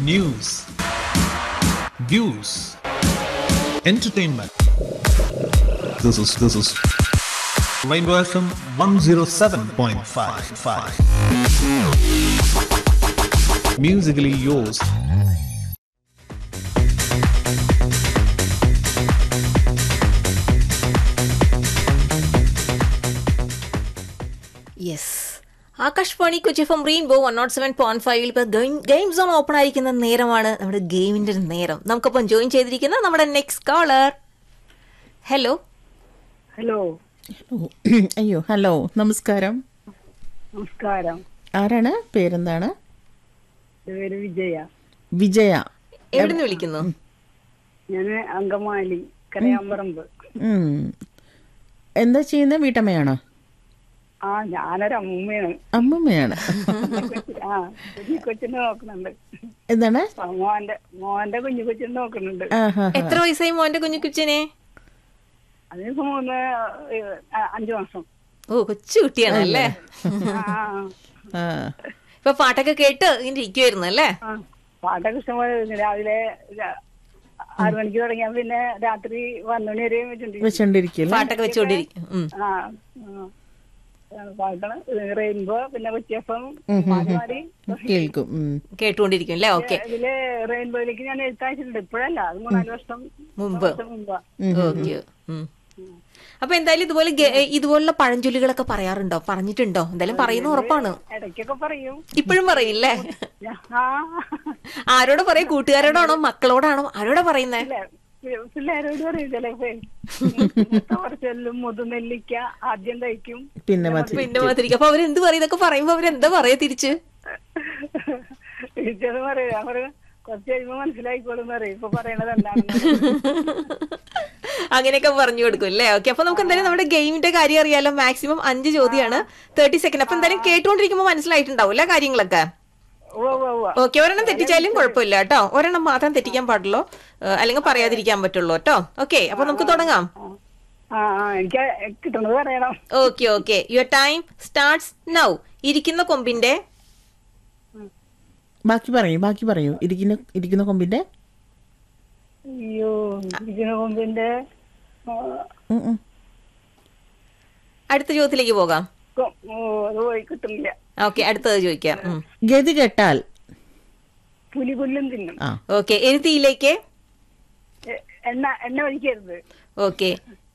news, views, entertainment. This is this is Rainbow FM 107.55. Musically yours. Yes Akashvani Kochi F M rainbow one nought seven point ഫൈവിൽ ഇപ്പോൾ game zone open ആയിരിക്കുന്ന നേരമാണ് നമ്മുടെ ഗെയിമിന്റെ നേരം നമുക്കൊപ്പം join ചെയ്തിരിക്കുന്ന നമ്മുടെ നെക്സ്റ്റ് കോളർ ഹലോ ഹലോ അയ്യോ ഹലോ നമസ്കാരം നമസ്കാരം ആരാണ് പേരെന്താണ് എൻ്റെ പേര് വിജയ വിജയ എവിടെ നിന്ന് വിളിക്കുന്നു ഞാൻ അങ്കമാലി കരയാമ്പറമ്പ് ഉം. എന്താ ചെയ്യുന്ന വീട്ടമ്മയാണോ ആ ഞാനൊരു അമ്മൂമ്മയാണ് അമ്മമ്മയാണ് ആ കുഞ്ഞു കൊച്ചിനെ നോക്കുന്നുണ്ട് എന്താണ് ആ, മോന്റെ മോന്റെ കുഞ്ഞു കൊച്ചിനെ നോക്കുന്നുണ്ട് ആഹാ എത്ര വയസ്സായി മോന്റെ കുഞ്ഞു കുച്ചിനെ അതിനിപ്പോ മൂന്ന് ഏഹ്, ആ, അഞ്ചു മാസം ഓ കൊച്ചു കുട്ടിയാണ് അല്ലേ ആ, ആ ഇപ്പൊ പാട്ടൊക്കെ കേട്ട് ഇങ്ങനെ ഇരിക്കുവായിരുന്നു അല്ലേ ആ പാട്ടൊക്കെ ഇഷ്ടംപോലെ കേൾക്കും. രാവിലെ ര- ആറു മണിക്ക് തുടങ്ങിയാൽ പിന്നെ രാത്രി പന്ത്രണ്ട് വരെ വെച്ചിട്ടുണ്ട് വെച്ചോണ്ടിരിക്കില്ല പാട്ടൊക്കെ വെച്ചുകൊണ്ടിരിക്കും ഉം. ആ ആ. അതാണ് പാട്ടാണ് റെയിൻബോ പിന്നെ കൊച്ചിയപ്പം മാറി കേൾക്കും ഉം. കേട്ടുകൊണ്ടിരിക്കും അല്ലേ ഓക്കെ ഇതില് റെയിൻബോയിലേക്ക് ഞാൻ എഴുത്തയച്ചിട്ടുണ്ട് ഇപ്പോഴല്ല അത് മൂന്നാല് വർഷം മുമ്പ് വർഷം മുമ്പാ ഓക്കെ അപ്പൊ എന്തായാലും ഇതുപോലെ ഗെ- ഇതുപോലുള്ള പഴഞ്ചൊല്ലികളൊക്കെ പറയാറുണ്ടോ പറഞ്ഞിട്ടുണ്ടോ എന്തായാലും പറയുന്ന ഉറപ്പാണ് ഇടയ്ക്കൊക്കെ പറയും ഇപ്പോഴും പറയില്ലേ ഞാ- ആ ആരോട് പറയും കൂട്ടുകാരോടാണോ മക്കളോടാണോ ആരോടാ പറയുന്നേ ഇല്ല, പി- പിള്ളേരോട് പറയും ചിലപ്പോ കുറച്ചെല്ലും മുതുനെല്ലിക്ക ആദ്യം തയ്ക്കും പിന്നെ മതി പിന്നെ മാതിരിക്കും അപ്പൊ അവരെന്ത് പറയും ഇതൊക്കെ പറയുമ്പോ അവരെന്താ പറയാ തിരിച്ച് ടീച്ചർ പറയും ഞാൻ പറയും കുറച്ച് കഴിയുമ്പോ മനസ്സിലായിക്കോളും പറയും ഇപ്പൊ പറയണത് എന്താണെന്ന് അങ്ങനെയൊക്കെ പറഞ്ഞു കൊടുക്കും അല്ലേ ഓക്കെ അപ്പൊ നമുക്ക് എന്തായാലും നമ്മുടെ ഗെയിമിന്റെ കാര്യം അറിയാലോ മാക്സിമം അഞ്ച് ചോദ്യമാണ് തേർട്ടി സെക്കൻഡ് അപ്പൊ എന്തായാലും കേട്ടുകൊണ്ടിരിക്കുമ്പോ മനസ്സിലായിട്ടുണ്ടാവും അല്ലേ കാര്യങ്ങളൊക്കെ ഉവ്വ് ഉവ്വ് ഉവ്വ്. ഓക്കെ ഒരെണ്ണം തെറ്റിച്ചാലും കുഴപ്പമില്ല കേട്ടോ ഒരെണ്ണം മാത്രം തെറ്റിക്കാൻ പാടുള്ളൂ ഏഹ്, അല്ലെങ്കിൽ പറയാതിരിക്കാൻ പറ്റുള്ളൂ കേട്ടോ ഓക്കെ അപ്പൊ നമുക്ക് തുടങ്ങാം ആ ആ എനിക്ക് കിട്ടണത് പറയണം okay okay your time starts now ഇരിക്കുന്ന കൊമ്പിന്റെ ബാക്കി പറയൂ ബാക്കി പറയൂ ഇരിക്കുന്ന ഇരിക്കുന്ന കൊമ്പിന്റെ അയ്യോ ഇരിക്കുന്ന കൊമ്പിന്റെ ആ, ഉം, ഉം. അടുത്ത ചോദ്യത്തിലേക്ക് പോകാം കൊ- ഓ, അത് പോയി കിട്ടുന്നില്ല ഓക്കെ അടുത്തത് ചോദിക്കാം ഗതി കെട്ടാൽ പുലി പുല്ലും തിന്നും ആ ഓക്കെ എഴുതിയിലേക്ക് എ- എണ്ണ എണ്ണ ഒഴിക്കരുത് ഓക്കെ